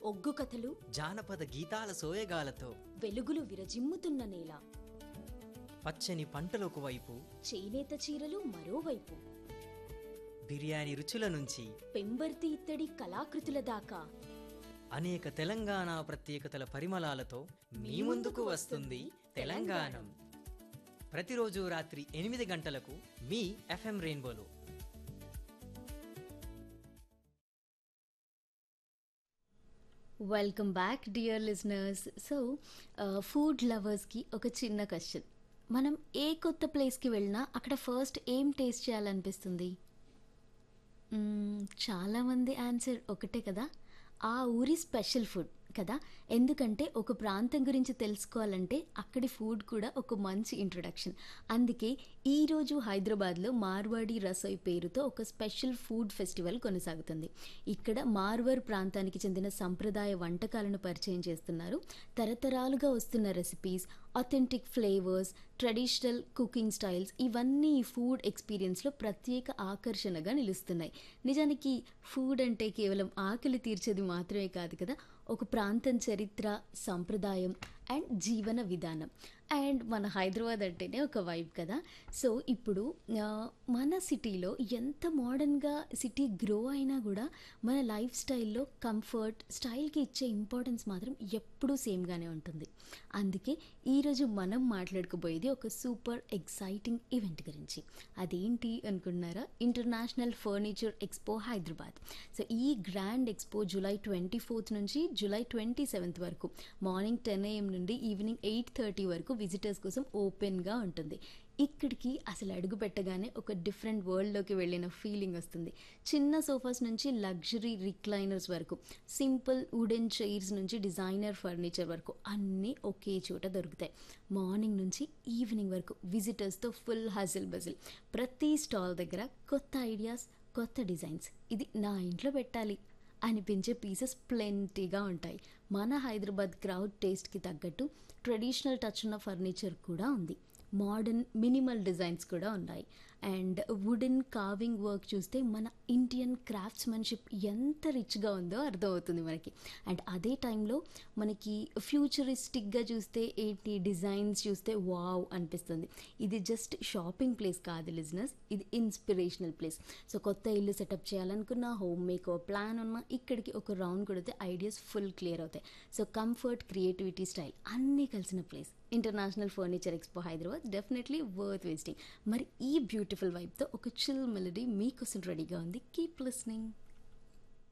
ఒగ్గు కథలు జానపద గీతాల సోయగాలతో వెలుగులు విరజిమ్ముతున్న నేల పచ్చని పంటలకు వైపు చేనేత చీరలు మరోవైపు బిర్యానీ రుచుల నుంచి పెంబర్తి ఇత్తడి కళాకృతుల దాకా అనేక తెలంగాణ ప్రత్యేకతల పరిమళాలతో మీ ముందుకు వస్తుంది తెలంగాణం ప్రతిరోజు రాత్రి ఎనిమిది గంటలకు మీ ఎఫ్ఎం రెయిన్బోలో welcome back dear listeners so food లవర్స్కి ఒక చిన్న క్వశ్చన్ మనం ఏ కొత్త ప్లేస్కి వెళ్ళినా అక్కడ ఫస్ట్ ఏం టేస్ట్ చేయాలనిపిస్తుంది మ్మ్, చాలామంది ఆన్సర్ ఒకటే కదా ఆ ఊరి స్పెషల్ ఫుడ్ కదా ఎందుకంటే ఒక ప్రాంతం గురించి తెలుసుకోవాలంటే అక్కడి ఫుడ్ కూడా ఒక మంచి ఇంట్రొడక్షన్ అందుకే ఈరోజు హైదరాబాద్లో మార్వాడి రసోయ్ పేరుతో ఒక స్పెషల్ ఫుడ్ ఫెస్టివల్ కొనసాగుతుంది ఇక్కడ మార్వర్ ప్రాంతానికి చెందిన సంప్రదాయ వంటకాలను పరిచయం చేస్తున్నారు తరతరాలుగా వస్తున్న recipes authentic flavours traditional cooking styles ఇవన్నీ ఈ ఫుడ్ ఎక్స్పీరియన్స్లో ప్రత్యేక ఆకర్షణగా నిలుస్తున్నాయి నిజానికి ఫుడ్ అంటే కేవలం ఆకలి తీర్చేది మాత్రమే కాదు కదా ఒక ప్రాంతం చరిత్ర సంప్రదాయం అండ్ జీవన విధానం అండ్ మన హైదరాబాద్ అంటేనే ఒక వైబ్ కదా సో ఇప్పుడు ఆ, మన సిటీలో ఎంత మోడర్న్గా సిటీ గ్రో అయినా కూడా మన లైఫ్ స్టైల్లో కంఫర్ట్ స్టైల్కి ఇచ్చే ఇంపార్టెన్స్ మాత్రం ఎప్పుడూ సేమ్గానే ఉంటుంది అందుకే ఈరోజు మనం మాట్లాడుకోబోయేది ఒక సూపర్ ఎక్సైటింగ్ ఈవెంట్ గురించి అదేంటి అనుకుంటున్నారా international furniture expo Hyderabad so ఈ grand expo July twenty fourth నుంచి జూలై ట్వంటీ సెవెంత్ వరకు మార్నింగ్ టెన్ ఏఎం నుండి ఈవినింగ్ ఎయిట్ థర్టీ వరకు విజిటర్స్ కోసం ఓపెన్గా ఉంటుంది ఇక్కడికి అసలు అడుగు పెట్టగానే ఒక డిఫరెంట్ వరల్డ్లోకి వెళ్ళిన ఫీలింగ్ వస్తుంది చిన్న సోఫాస్ నుంచి లగ్జరీ రిక్లైనర్స్ వరకు సింపుల్ వుడెన్ చైర్స్ నుంచి డిజైనర్ ఫర్నిచర్ వరకు అన్నీ ఒకే చోట దొరుకుతాయి మార్నింగ్ నుంచి ఈవినింగ్ వరకు విజిటర్స్తో ఫుల్ హజిల్ బజిల్ ప్రతి స్టాల్ దగ్గర కొత్త ఐడియాస్ కొత్త డిజైన్స్ ఇది నా ఇంట్లో పెట్టాలి అనిపించే పీసెస్ ప్లెంటీగా ఉంటాయి మన హైదరాబాద్ క్రౌడ్ టేస్ట్కి తగ్గట్టు ట్రెడిషనల్ టచ్ ఉన్న ఫర్నిచర్ కూడా ఉంది మోడర్న్ మినిమల్ డిజైన్స్ కూడా ఉన్నాయి అండ్ వుడెన్ కార్వింగ్ వర్క్ చూస్తే మన ఇండియన్ క్రాఫ్ట్స్మెన్షిప్ ఎంత రిచ్గా ఉందో అర్థమవుతుంది మనకి అండ్ అదే టైంలో మనకి ఫ్యూచరిస్టిక్గా చూస్తే ఏంటి డిజైన్స్ చూస్తే వావ్ అనిపిస్తుంది ఇది జస్ట్ షాపింగ్ ప్లేస్ కాదు లిజినెస్ ఇది ఇన్స్పిరేషనల్ ప్లేస్ సో కొత్త ఇల్లు సెటప్ చేయాలనుకున్న హోమ్ మేక్ ప్లాన్ ఉన్నా ఇక్కడికి ఒక రౌండ్ కొడితే ఐడియాస్ ఫుల్ క్లియర్ అవుతాయి సో కంఫర్ట్ క్రియేటివిటీ స్టైల్ అన్నీ కలిసిన place international furniture expo Hyderabad definitely worth visiting మరి ఈ బ్యూటిఫుల్ వైబ్తో ఒక చిల్ మెలడీ మీకోసం రెడీగా ఉంది కీప్ లిస్నింగ్